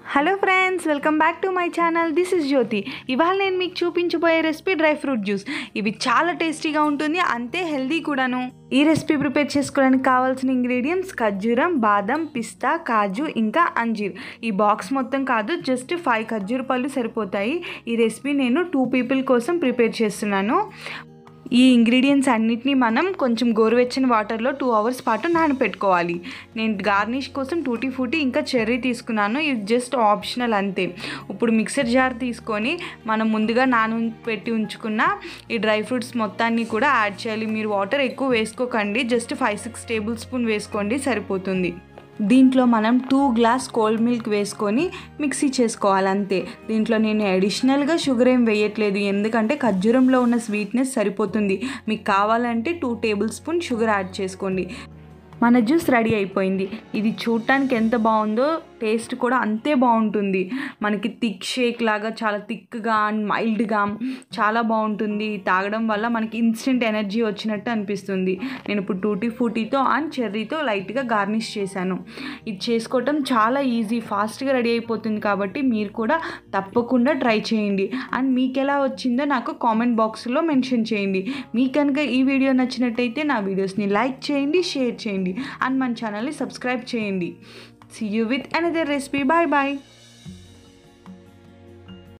hello friends welcome back to my channel this is Jyothi ఇవాళ నేను మీకు చూపించబోయే రెసిపీ డ్రై ఫ్రూట్ జ్యూస్ ఇవి చాలా టేస్టీగా ఉంటుంది అంతే హెల్దీ కూడాను ఈ రెసిపీ ప్రిపేర్ చేసుకోవడానికి కావాల్సిన ఇంగ్రీడియంట్స్ ఖర్జూరం బాదం పిస్తా కాజు ఇంకా అంజీర్ ఈ బాక్స్ మొత్తం కాదు జస్ట్ ఫైవ్ ఖర్జూర పళ్ళు సరిపోతాయి ఈ రెసిపీ నేను టూ పీపుల్ కోసం ప్రిపేర్ చేస్తున్నాను ఈ ఇంగ్రీడియంట్స్ అన్నిటినీ మనం కొంచెం గోరువెచ్చని వాటర్లో టూ అవర్స్ పాటు నానపెట్టుకోవాలి నేను గార్నిష్ కోసం టూటీ ఫూటీ ఇంకా చెర్రీ తీసుకున్నాను ఇది జస్ట్ ఆప్షనల్ అంతే ఇప్పుడు మిక్సర్ జార్ తీసుకొని మనం ముందుగా నాన పెట్టి ఉంచుకున్న ఈ డ్రై ఫ్రూట్స్ మొత్తాన్ని కూడా యాడ్ చేయాలి మీరు వాటర్ ఎక్కువ వేసుకోకండి just five six tablespoon వేసుకోండి సరిపోతుంది దీంట్లో మనం టూ గ్లాస్ కోల్డ్ మిల్క్ వేసుకొని మిక్సీ చేసుకోవాలి అంతే దీంట్లో నేను అడిషనల్గా షుగర్ ఏం వేయట్లేదు ఎందుకంటే ఖర్జూరంలో ఉన్న స్వీట్నెస్ సరిపోతుంది మీకు కావాలంటే two tablespoon sugar add చేసుకోండి మన జ్యూస్ రెడీ అయిపోయింది ఇది చూడటానికి ఎంత బాగుందో టేస్ట్ కూడా అంతే బాగుంటుంది మనకి థిక్ షేక్ లాగా చాలా థిక్గా అండ్ మైల్డ్గా చాలా బాగుంటుంది తాగడం వల్ల మనకి ఇన్స్టెంట్ ఎనర్జీ వచ్చినట్టు అనిపిస్తుంది నేను ఇప్పుడు టూటీ ఫూటీతో అండ్ చెర్రీతో లైట్గా గార్నిష్ చేశాను ఇది చేసుకోవటం చాలా ఈజీ ఫాస్ట్గా రెడీ అయిపోతుంది కాబట్టి మీరు కూడా తప్పకుండా ట్రై చేయండి అండ్ మీకు ఎలా వచ్చిందో నాకు కామెంట్ బాక్స్లో మెన్షన్ చేయండి మీకు కనుక ఈ వీడియో నచ్చినట్టయితే నా వీడియోస్ని లైక్ చేయండి షేర్ చేయండి అండ్ మన ఛానల్ని సబ్స్క్రైబ్ చేయండి see you with another recipe bye bye